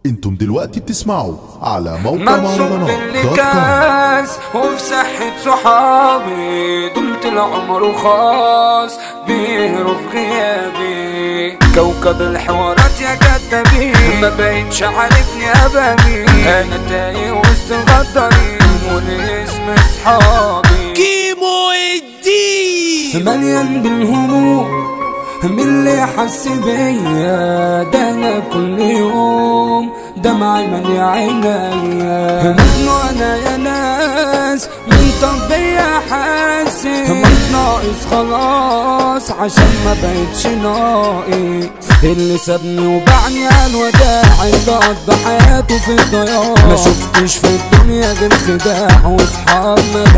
انتم دلوقتي بتسمعوا على موقع مبسوط مهرجانات باللي دوت كوم. كاس وفي صحة صحابي دمت العمر وخاص بيهروا في غيابي كوكب الحوارات يا كدابين ما بقتش عارفني ابامي انا تايه وسط الغدارين والاسم اصحابي كيمو الدين مليان بالهموم من اللي حس بيا ده انا كل يوم دمعي مالي عينيا مجنون انا يا ناس من طبيعي حاسس مش ناقص خلاص عشان ما بقتش ناقص اللي سابني وبعني على الوداع اللي قضى حياته في الضياع ما شفتش في الدنيا غير خداع واصحاب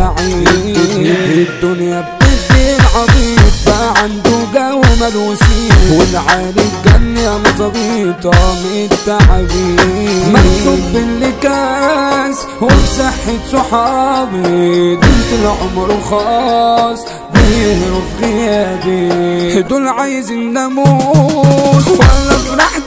مداعين الدنيا بتدي العبيط بقى عنده جو ملوسين والعالي الجن يا مظابيط من التعبين مكسوب باللي كاس وفي صحة صحابي بنت العمر خاص بيهروا في غيابي دول عايزين نموت ولا افرح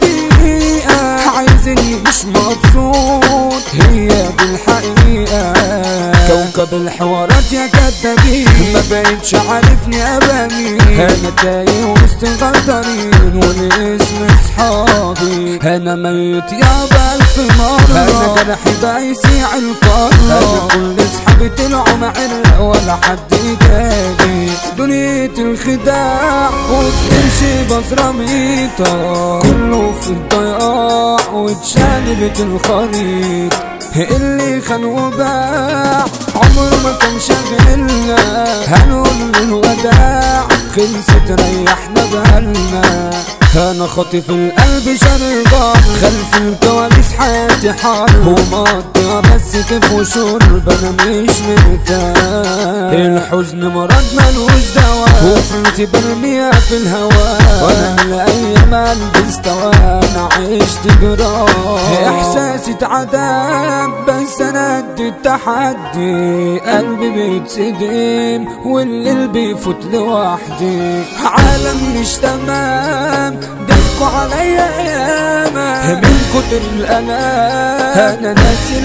دقيقة عايزيني مش مبسوط هي دي الحقيقة كوكب الحوارات يا كدابين ما بقتش عارفني ابامي انا تايه وسط الغدارين والاسم اصحابي انا ميت يا بألف مرة انا جرحي بقى يسيع القارة انا كل اصحابي طلعوا معرة ولا حد جابي دنيا الخداع وبتمشي بزراميطة كله في الضياع واتشالبت الخريط اللي خان وباع عمره ما كان شاغلنا هنقول الوداع خلصت ريحنا بالنا انا خاطف القلب شرقان خلف الكواليس حياتي حار ومقضيها بس كيف وشرب انا مش مرتاح الحزن مرض ملوش دواء وفلوسي برميها في الهواء وانا من الايام قلبي استوى انا عشت جراح احساسي اتعدم بس انا قد التحدي قلبي بيتصدم والليل بيفوت لوحدي عالم مش تمام ضحكوا عليا ياما من كتر الالام انا ناسي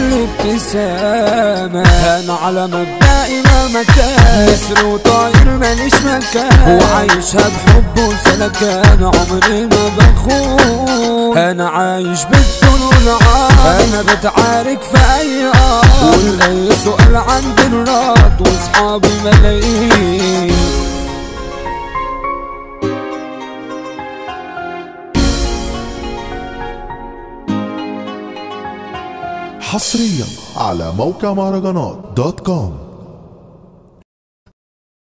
الابتسامه انا على مبدئي ما مكان نسر وطاير ماليش مكان وعايشها بحب وسلكان عمري ما بخون انا عايش بالدنيا انا بتعارك في اي ارض والاي سؤال عند الرد واصحابي ملايين حصريا على موقع مهرجانات دوت كوم